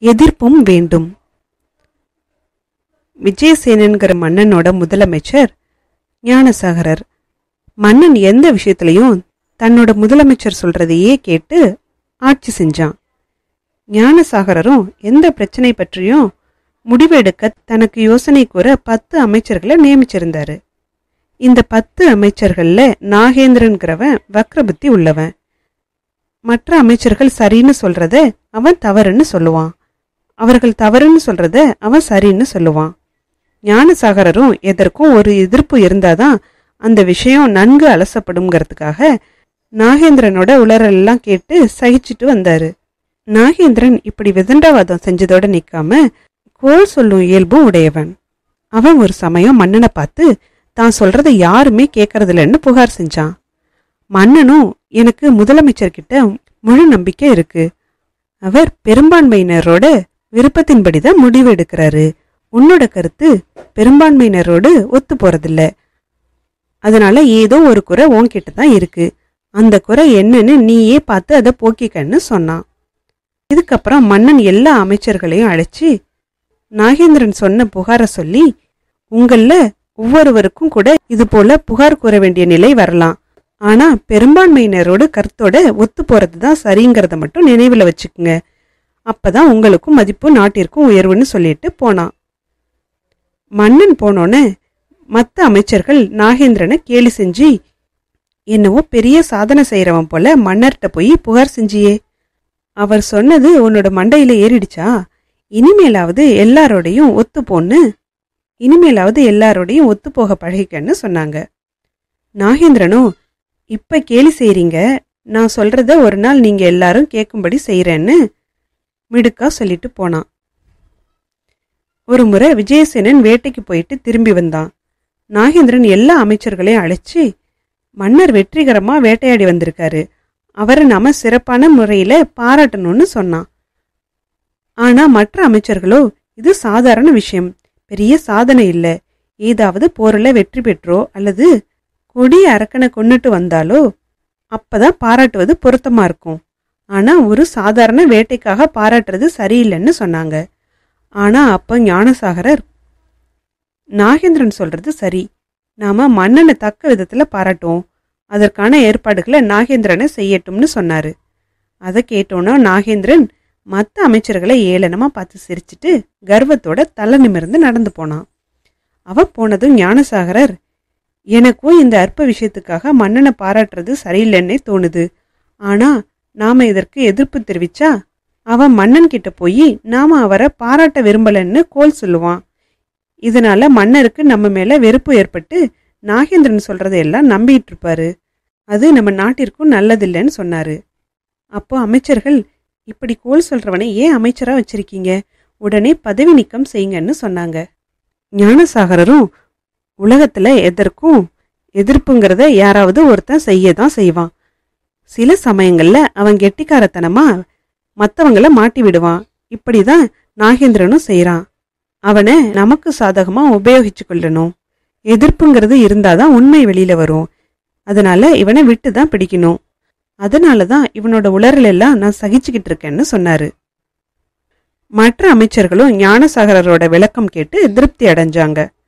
எதிர்ப்பும் வேண்டும் விஜயசேனன்கிற மன்னனோட முதலமைச்சர் ஞானசாகரர் மன்னன் எந்த விஷயத்திலையும் தன்னோட முதலமைச்சர் சொல்றதையே கேட்டு ஆட்சி செஞ்சான் ஞானசாகரரும் எந்த பிரச்சனை பற்றியும் முடிவெடுக்க தனக்கு யோசனை கூற பத்து அமைச்சர்களை நியமிச்சிருந்தாரு இந்த பத்து அமைச்சர்கள்ல நாகேந்திரன்கிறவன் வக்ரபுத்தி உள்ளவன் மற்ற அமைச்சர்கள் சரின்னு சொல்றத அவன் தவறுன்னு சொல்லுவான் அவர்கள் தவறுன்னு சொல்றத அவன் சரின்னு சொல்லுவான் ஞானசாகரரும் எதற்கும் ஒரு எதிர்ப்பு இருந்தாதான் அந்த விஷயம் நன்கு அலசப்படுங்கிறதுக்காக நாகேந்திரனோட உளறலெல்லாம் கேட்டு சகிச்சிட்டு வந்தாரு நாகேந்திரன் இப்படி விதண்டாவாதம் செஞ்சதோட நிக்காம கோல் சொல்லும் இயல்பும் உடையவன் அவன் ஒரு சமயம் மன்னனை பார்த்து தான் சொல்றதை யாருமே கேட்கறதில்லன்னு புகார் செஞ்சான் மன்னனும் எனக்கு முதலமைச்சர்கிட்ட முழு நம்பிக்கை இருக்கு அவர் பெரும்பான்மையினரோட விருப்பத்தின்படிதான் முடிவு எடுக்கிறாரு உன்னோட கருத்து பெரும்பான்மையினரோடு ஒத்து போறதில்ல அதனால ஏதோ ஒரு குறை உன்கிட்ட தான் இருக்கு அந்த குறை என்னன்னு நீயே பார்த்து அதை போக்கிக்கன்னு சொன்னான் இதுக்கப்புறம் மன்னன் எல்லா அமைச்சர்களையும் அழைச்சி நாகேந்திரன் சொன்ன புகாரை சொல்லி உங்கள ஒவ்வொருவருக்கும் கூட இது போல புகார் கூற வேண்டிய நிலை வரலாம் ஆனா பெரும்பான்மையினரோட கருத்தோட ஒத்து போறது தான் சரிங்கிறத மட்டும் நினைவுல வச்சுக்குங்க அப்பதான் உங்களுக்கும் மதிப்பு நாட்டிற்கும் உயர்வுன்னு சொல்லிட்டு போனான் மன்னன் போனோன்னு மற்ற அமைச்சர்கள் நாகேந்திரனை கேலி செஞ்சு என்னவோ பெரிய சாதனை செய்யறவன் போல மன்னர்கிட்ட போய் புகார் செஞ்சியே அவர் சொன்னது உன்னோட மண்டையில ஏறிடுச்சா இனிமேலாவது எல்லாரோடையும் ஒத்து போன்னு இனிமேலாவது எல்லாரோடையும் ஒத்து போக பழகிக்கன்னு சொன்னாங்க நாகேந்திரனும் இப்ப கேலி செய்றீங்க நான் சொல்றத ஒரு நாள் நீங்க எல்லாரும் கேட்கும்படி செய்யறேன்னு மிடுக்கா சொல்லிட்டு போனான் ஒரு முறை விஜயசேனன் வேட்டைக்கு போயிட்டு திரும்பி வந்தான் நாகேந்திரன் எல்லா அமைச்சர்களையும் அழைச்சி மன்னர் வெற்றிகரமா வேட்டையாடி வந்திருக்காரு அவரை நாம சிறப்பான முறையில பாராட்டணும்னு சொன்னான் ஆனா மற்ற அமைச்சர்களோ இது சாதாரண விஷயம் பெரிய சாதனை இல்ல ஏதாவது போர்ல வெற்றி பெற்றோ அல்லது கொடிய அரக்கனை கொன்னுட்டு வந்தாலோ அப்பதான் பாராட்டுவது பொருத்தமா இருக்கும் ஆனா ஒரு சாதாரண வேட்டைக்காக பாராட்டுறது சரியில்லைன்னு சொன்னாங்க ஆனா அப்ப ஞானசாகரர் நாகேந்திரன் சொல்றது சரி நாம மன்னனை தக்க விதத்துல பாராட்டுவோம் அதற்கான ஏற்பாடுகளை நாகேந்திரனை செய்யட்டும்னு சொன்னாரு அதை கேட்டோன்னா நாகேந்திரன் மற்ற அமைச்சர்களை ஏளனமா பார்த்து சிரிச்சிட்டு கர்வத்தோட தலை நிமிர்ந்து நடந்து போனான் அவ போனதும் ஞானசாகரர் எனக்கும் இந்த அற்ப விஷயத்துக்காக மன்னனை பாராட்டுறது சரியில்லைன்னே தோணுது ஆனா நாம இதற்கு எதிர்ப்பு தெரிவிச்சா அவன் மன்னன் கிட்ட போய் நாம அவரை பாராட்ட விரும்பலன்னு கோல் சொல்லுவான் இதனால மன்னருக்கு நம்ம மேல வெறுப்பு ஏற்பட்டு நாகேந்திரன் சொல்றதையெல்லாம் நம்பிட்டு இருப்பாரு அது நம்ம நாட்டிற்கும் நல்லதில்லைன்னு சொன்னாரு அப்போ அமைச்சர்கள் இப்படி கோல் சொல்றவனை ஏன் அமைச்சரா வச்சிருக்கீங்க உடனே பதவி நீக்கம் செய்யுங்கன்னு சொன்னாங்க ஞானசாகரரும் உலகத்துல எதற்கும் எதிர்ப்புங்கிறத யாராவது ஒருத்தன் செய்ய தான் செய்வான் சில சமயங்கள்ல அவன் கெட்டிக்காரத்தனமா மத்தவங்கள மாட்டி விடுவான் இப்படிதான் நாகேந்திரனும் செய்றான் அவனை நமக்கு சாதகமா உபயோகிச்சு கொள்ளணும் எதிர்ப்புங்கிறது இருந்தாதான் உண்மை வெளியில வரும் அதனால இவனை விட்டு தான் பிடிக்கணும் அதனால தான் இவனோட உளறல் எல்லாம் நான் சகிச்சுக்கிட்டு இருக்கேன்னு சொன்னாரு மற்ற அமைச்சர்களும் ஞானசாகரரோட விளக்கம் கேட்டு திருப்தி அடைஞ்சாங்க